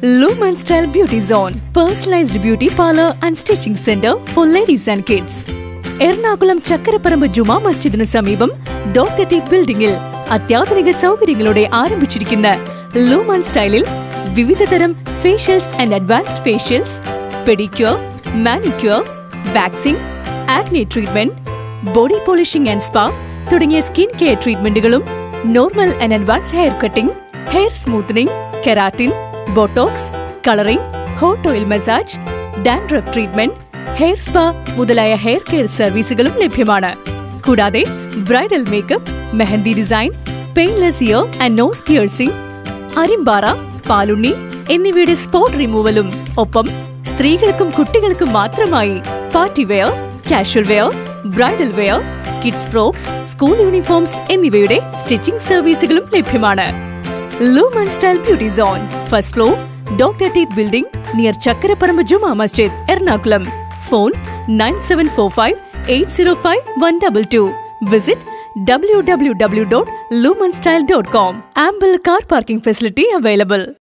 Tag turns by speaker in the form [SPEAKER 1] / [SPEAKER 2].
[SPEAKER 1] Lumen Style Beauty Zone, personalized beauty parlor and stitching center for ladies and kids. Ernakulam Chakkaraparambu ജുമാ മസ്ജിദിന് സമീപം doctor teeth ബിൽഡിംഗിൽ അത്യാധുനിക സൗകര്യങ്ങളോടെ ആരംഭിച്ചിരിക്കുന്ന Lumon സ്റ്റൈലിൽ വിവിധതരം facials and advanced facials pedicure manicure waxing acne treatment body polishing and spa തുടങ്ങിയ skin care ട്രീറ്റ്മെന്റുകളും normal and advanced hair cutting hair smoothening keratin Botox colouring hot oil massage dandruff treatment hair spa മുതലായ hair care സർവീസുകളും ലഭ്യമാണ് കൂടാതെ bridal makeup mehndi design painless ear and nose piercing അരിമ്പാറ പാലുണ്ണി എന്നിവയുടെ spot റിമൂവലും ഒപ്പം സ്ത്രീകൾക്കും കുട്ടികൾക്കും മാത്രമായി party wear casual wear bridal wear kids frocks school uniforms എന്നിവയുടെ സ്റ്റിച്ചിംഗ് സർവീസുകളും ലഭ്യമാണ് Lumon style beauty zone first floor doctor teeth building near Chakkaraparambu Juma Masjid Ernakulam phone nine seven four five eight zero five one double two visit W W W dot Lumon style dot com ample car parking facility available